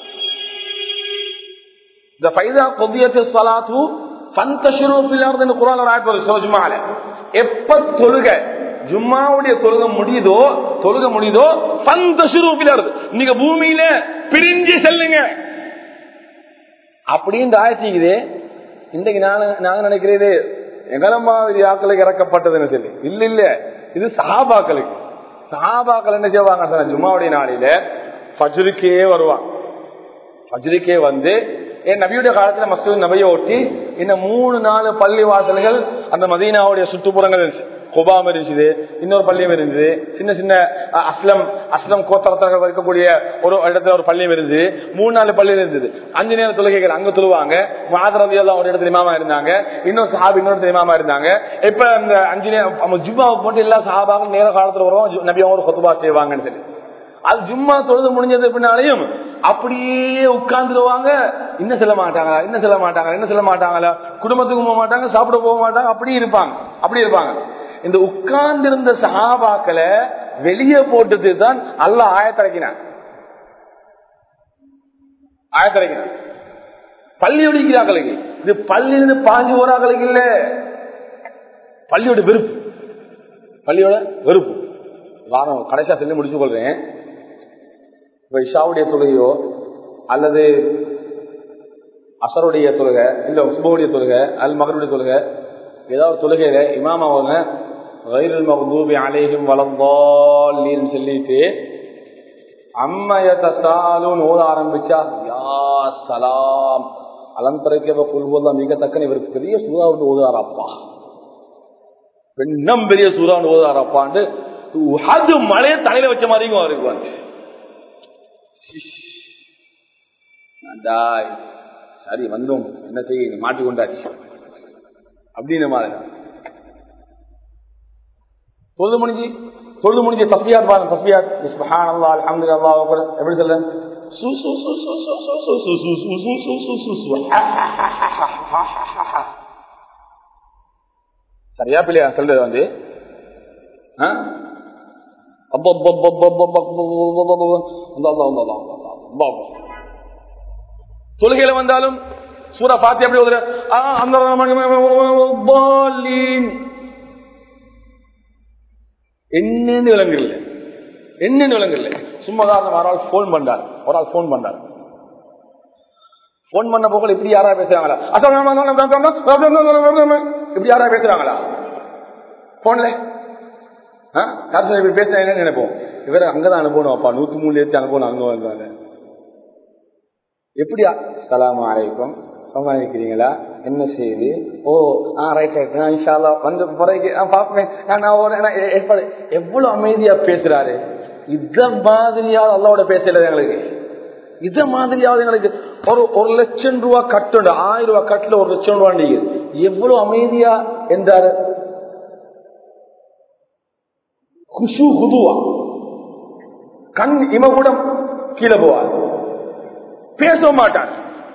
இந்த பைதா கொதியத்து சலாத்து பந்தஷுரு பிள்ளார்னு குரான் ஒரு ஆட் வருது ஜும்மால எப்ப தொழுக ஜும்மாவுடைய தொழுக முடியுதோ தொழுக முடியுதோ பந்தஷுரு பிள்ளாரு நீங்க பூமியில பிரிஞ்சு செல்லுங்க அப்படின்னு ஆயிடுச்சுக்குது இன்றைக்கு நாங்க நாங்க நினைக்கிறது எங்கள மாதிரி ஆக்களுக்கு இறக்கப்பட்டதுன்னு சொல்லி இல்ல இல்ல இது சஹாபாக்களுக்கு சஹாபாக்கள் என்ன செய்வாங்க சொன்ன ஜும்மாவுடைய நாளில ஃபஜ்ருக்கே வருவாங்க ஃபஜ்ருக்கே வந்து என் நபியுடைய காலத்துல மசூத் நபையை ஒட்டி இன்னும் மூணு நாலு பள்ளி வாசல்கள் அந்த மதீனாவுடைய சுற்றுப்புறங்கள் இருந்துச்சு குபாம் இருந்துச்சு இன்னொரு பள்ளியும் இருந்தது சின்ன சின்ன அஹ், அஸ்லம் அஸ்லம் கோத்தரத்தாக இருக்கக்கூடிய ஒரு இடத்துல ஒரு பள்ளியும் இருந்தது மூணு நாலு பள்ளியும் இருந்தது அஞ்சு நேர தொழுகைகள் அங்க தொழுவாங்க மாதரதி எல்லாம் ஒரு இடத்துல இமாமா இருந்தாங்க இன்னொரு சஹாபி இன்னொரு இடத்துல இமாமா இருந்தாங்க இப்ப இந்த அஞ்சு நேரம் ஜும்மாவுக்கு மட்டும் எல்லா சஹாபாவும் நேர காலத்துல வருவோம் நபி அவங்க ஒரு கொத்துபா செய்வாங்கன்னு சொல்லி அது ஜும்மா தொழுது முடிஞ்சது பின்னாலையும் அப்படியே உட்கார்ந்துருவாங்க இன்னும் சொல்ல மாட்டாங்களா இன்னும் சொல்ல மாட்டாங்களா இன்னும் சொல்ல மாட்டாங்களா குடும்பத்துக்கு போக மாட்டாங்க சாப்பிட போக மாட்டாங்க அப்படி இருப்பாங்க அப்படி இருப்பாங்க இந்த உட்கார்ந்திருந்த சஹாபாக்களை வெளியே போட்டது தான் அல்ல ஆயத்திறக்கினான் ஆயத்திறக்கினான் பள்ளி ஒடிக்கிறாங்களுக்கு இது பள்ளியிலிருந்து பாஞ்சு போறாங்களுக்கு இல்ல பள்ளியோட வெறுப்பு பள்ளியோட வெறுப்பு வாரம் கடைசியா சொல்லி முடிச்சு கொள்றேன் இப்ப இஷாவுடைய தொழுகையோ அல்லது அசருடைய தொழுகை இல்ல சுபவுடைய தொழுகை அல் மகருடைய தொழுகை ஏதாவது தொழுகையில இமாம் அவங்க வயிறு மகதூபி அலையும் வளர்ந்தோல்லின்னு சொல்லிட்டு அம்மையத்தாலும் ஓத ஆரம்பிச்சா யா சலாம் அலந்தரைக்கவ குல்வெல்லாம் மிக தக்கன இவருக்கு பெரிய சூறா வந்து ஓதாராப்பா பெண்ணம் பெரிய சூறான்னு ஓதாராப்பான்னு அது மழையை தலையில வச்ச மாதிரியும் அவருக்கு வந்து அதாய், சரி வந்தோம் என்ன செய்ய நீ மாட்டிக்கொண்டாச்சு அப்படின்னு மாதிரி தொழுது முடிஞ்சு தொழுது முடிஞ்சு தஸ்பியாத் பாருங்க தஸ்பியாத் சுப்ஹானல்லாஹ் அல்ஹம்துலில்லாஹ் அல்லாஹ் அக்பர் எப்படி சொல்ல சு சு சு சு சு சு சு சு சு சு சு சு சு சு சு சரியா பிள்ளையா சொல்றது வந்து ஆ? அப்ப அப்ப அப்ப அப்ப அப்ப அப்ப அப்ப அப்ப அப்ப அந்த அல்லாஹ் அந்த அல்லாஹ் அந்த அல்லாஹ் அந்த அல்லாஹ். தொழுகையில வந்தாலும் சூரா பாத்தி எப்படி ஓதுற ஆ, அந்த பாலீன். என்னன்னு விளங்குறல என்னன்னு விளங்குறல சும்மா தான் ஒரு ஆள் போன் பண்ணார் ஒரு ஆள் போன் பண்ணார் போன் பண்ண போக இப்படி யாரா பேசுறாங்களா இப்படி யாரா பேசுறாங்களா போன்ல இப்படி பேசுறேன் என்ன நினைப்போம் இவரை அங்கதான் அனுப்பணும் அப்பா நூத்தி மூணு ஏற்றி அனுப்பணும் அங்க வந்தாங்க எப்படியா சலாம் அலைக்கும் சமாளிக்கிறீங்களா என்ன செய்யுது ஓ ஆ ரைட் ரைட் நான் இன்ஷால்லா வந்து பிறகு நான் பார்ப்பேன் நான் நான் ஒரு நான் எ- ஏற்பாடு எவ்வளவு அமைதியா பேசுறாரு இத மாதிரியாவது அல்லாவோட பேசல எங்களுக்கு இத மாதிரியாவது எங்களுக்கு ஒரு ஒரு லட்சம் ரூபா கட்டுண்டு ஆயிரம் ரூபாய் கட்டுல ஒரு லட்சம் ரூபா எவ்வளவு அமைதியா என்றாரு குஷு குதுவா கண் இம கூட கீழே போவார் பேச மாட்டார்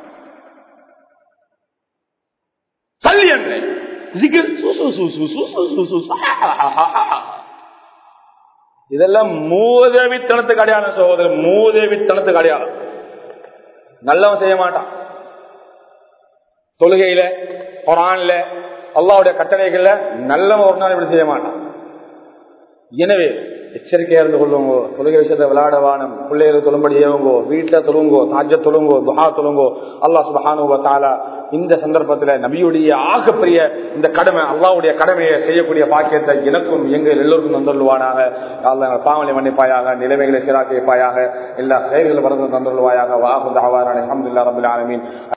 சல்லி என்று ஜிகிர் சு சு சு சு சு சு சு சு சு. இதெல்லாம் மூதேவித்தனத்துக்கு அடையாளம் சகோதரர் மூதேவித்தனத்துக்கு அடையாளம் நல்லவன் செய்ய மாட்டான் தொழுகையில குரான்ல அல்லாவுடைய கட்டளைகள்ல நல்லவன் ஒரு நாள் இப்படி செய்ய மாட்டான் எனவே எச்சரிக்கையா இருந்து கொள்ளுங்கோ தொழுகை விஷயத்தை விளையாட வானம் பிள்ளைகளை தொழும்படி ஏவுங்கோ வீட்டுல தொழுங்கோ தாஜ தொழுங்கோ துஹா தொழுங்கோ அல்லாஹ் சுபஹானு தாலா இந்த சந்தர்ப்பத்துல நபியுடைய ஆகப்பெரிய இந்த கடமை அல்லாவுடைய கடமையை செய்யக்கூடிய பாக்கியத்தை எனக்கும் எங்கள் எல்லோருக்கும் தந்துள்ளுவானாக அல்ல பாவனை மன்னிப்பாயாக நிலைமைகளை சீராக்கியப்பாயாக எல்லா செயல்களும் வரந்து தந்துள்ளுவாயாக வாகுந்த அவாரான அஹமதுல்லா ரபுல் ஆலமீன்